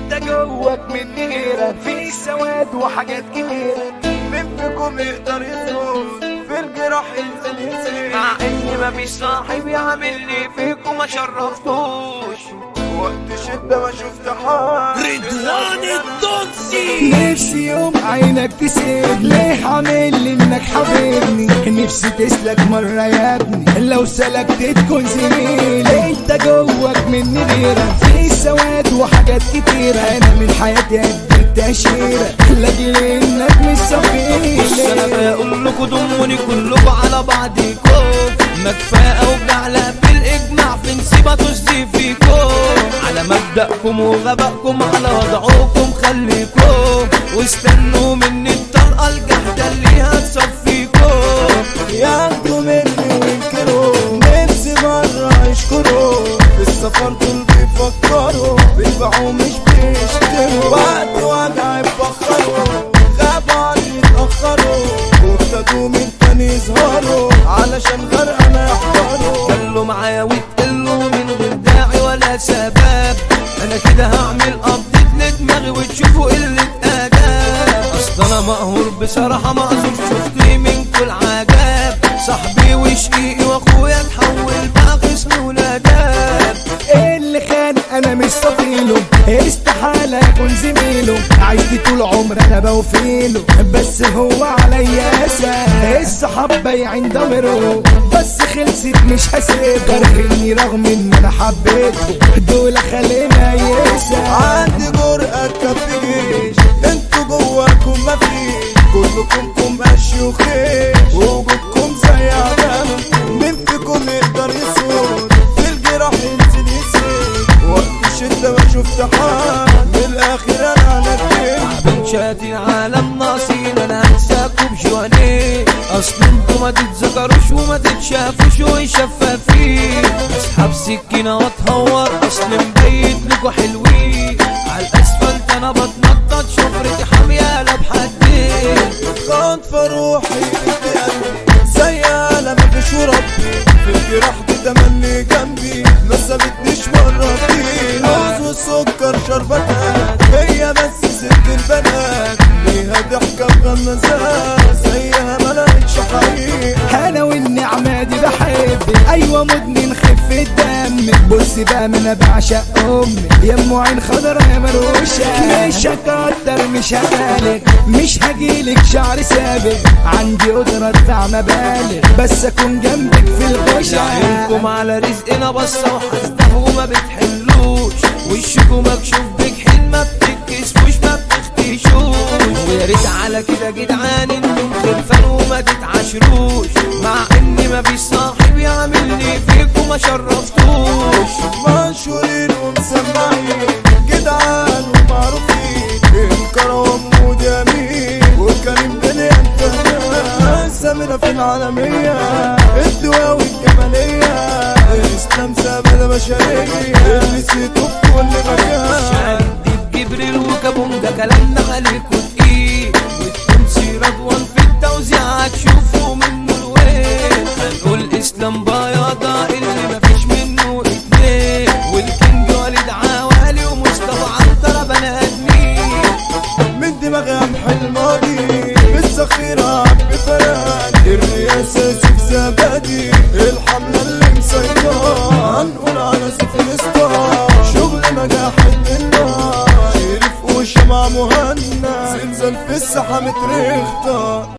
انت جواك من غيرك في سواد وحاجات كتيرة مين فيكم يقدر يسود في الجراح ينزل يسير مع ان مفيش صاحب يعملني فيكم ما شرفتوش وقت شدة ما شفت حد رضوان الدنسي نفسي يوم عينك تسيب ليه عامل لي انك حبيبني نفسي تسلك مرة يا ابني لو سلكت تكون زميل انت جواك من غيرك في سواد وحاجات كتيرة انا من حياتي قد التأشيرة لاجل انك مش بص انا صفيلة بقول لكم ضموني كلكم على بعضيكم ما كفايه اوجع لا بالاجماع في نسيبه تصدي فيكم على مبدأكم وغبائكم على وضعكم خليكم واستنوا مني الطلقه الجحده اللي هتصفيكم ياخدوا مني وينكروا نفسي مرة يشكروا في السفر دول بيفكروا بيبيعوا مش بيشتروا وقت وجع يفخروا غابوا عني يتأخروا وابتدوا من تاني يظهروا علشان غرقنا يحضروا كلوا معايا وتقلوا من غير داعي ولا سبب انا كده هعمل ابديت لدماغي وتشوفوا قلة اداب اصل انا مقهور بصراحة مقهور شفت من كل عجاب صاحبي وشقيقي واخويا اتحول بقى خصم ولاداب اللي خان انا مش صفيله استحالة اكون زميله عشت طول عمر انا بوفيله بس هو عليا اسى الصحاب بايعين ضميره بس خلصت مش هسيبه كرهني رغم ان انا حبيته دول خلينا يسى عندي جرأة تكفي جيش انتوا جواكم مفيش كلكم كم قش وخيش ووجودكم زي عدم مين فيكم يقدر يسود في الجراح ينزل يسيب وقت الشدة ما شفت حد من الاخر انا ندمت بنشات العالم ناقصين انا هنساكوا بجواني اصل انتوا ما تتذكروش وما تتشافوش وشفافين اسحب سكينة واتهور اصل مبيت لكوا حلوين على الاسفلت انا بتنطط شفرتي حامية بحدين خاطف روحي انت قلبي زي انا مفيش وربي في الجراح دي تملي جنبي ما سابتنيش مرة كتير لوز والسكر شربتها هي بس ست البنات ليها ضحكة مغمزات زيها ملقتش حقيقة انا والنعمة دي بحب ايوه مدمن خفة دم بص بقى ما انا بعشق امي يا ام عين خضرا يا مروشة مش هكتر مش هبالغ مش هجيلك شعر سابق عندي قدرة ادفع مبالغ بس اكون جنبك في الغشة عينكم على رزقنا بصة وحاسده وما بتحلوش وشكم مكشوف بجحيل ما بتتكسفوش ما بتختشوش ويا ريت على كده جدعان انتم خرفان وما تتعاشروش مع اني مفيش صاحب يعملني فيكم ما شرفتوش مشهورين ومسمعين جدعان ومعروفين الكرم وجميل وكريم دنيا الفنان سميرة في العالمية الدواوي الجمالية الإسلام سابقة بشرية اللي نسيته في كل مكان شدت جبريل وكابونجا كلامنا عليكوا تقيل والتونسي رضوان في التوزيع هتشوفوا منه الويل هنقول اسلام بياضة اللي مفيش منه اتنين والكينج وليد عوالي ومصطفى عنترة بني ادمين من دماغي امحي الماضي بالذخيرة بفراد الرئاسة سيف زبادي الحملة اللي مسيطرة هنقول على سيف الاسطى شغل نجاح النار شريف وشمع مهنا زلزال في الساحة متريخطة